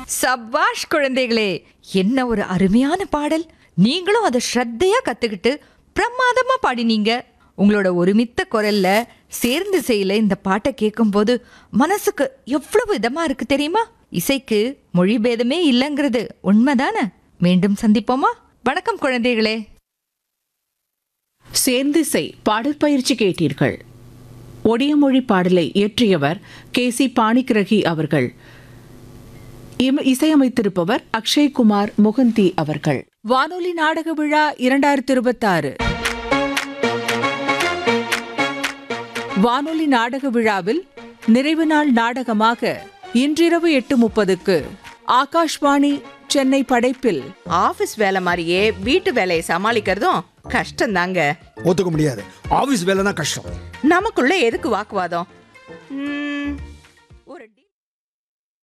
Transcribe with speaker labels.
Speaker 1: சபாஷ் குழந்தைகளே என்ன ஒரு அருமையான பாடல் நீங்களும் அதை ஸ்ரத்தையா கத்துக்கிட்டு பிரமாதமா பாடினீங்க உங்களோட ஒருமித்த குரல்ல சேர்ந்து செய்யல இந்த பாட்டை கேட்கும்போது மனசுக்கு எவ்வளவு இதமா இருக்கு தெரியுமா இசைக்கு மொழி பேதமே இல்லைங்கிறது உண்மைதானே மீண்டும் சந்திப்போமா வணக்கம் குழந்தைகளே
Speaker 2: சேர்ந்திசை பாடற்பயிற்சி கேட்டீர்கள் ஒடியமொழி பாடலை இயற்றியவர் கே சி பாணிக்கிரகி அவர்கள் இம்- இசையமைத்திருப்பவர் அக்ஷய்குமார் முகந்தி அவர்கள் வானொலி நாடக விழா இரண்டாயிரத்தி இருபத்தாறு வானொலி நாடக விழாவில் நிறைவு நாள் நாடகமாக இன்றிரவு எட்டு முப்பதுக்கு ஆகாஷ்வாணி சென்னை படைப்பில்
Speaker 3: ஆபீஸ் வேலை மாதிரியே வீட்டு வேலையை சமாளிக்கிறதும் கஷ்டம்தாங்க
Speaker 4: ஒத்துக்க முடியாது ஆபீஸ் வேலைனா கஷ்டம்
Speaker 3: நமக்குள்ள எதுக்கு வாக்குவாதம் ம்,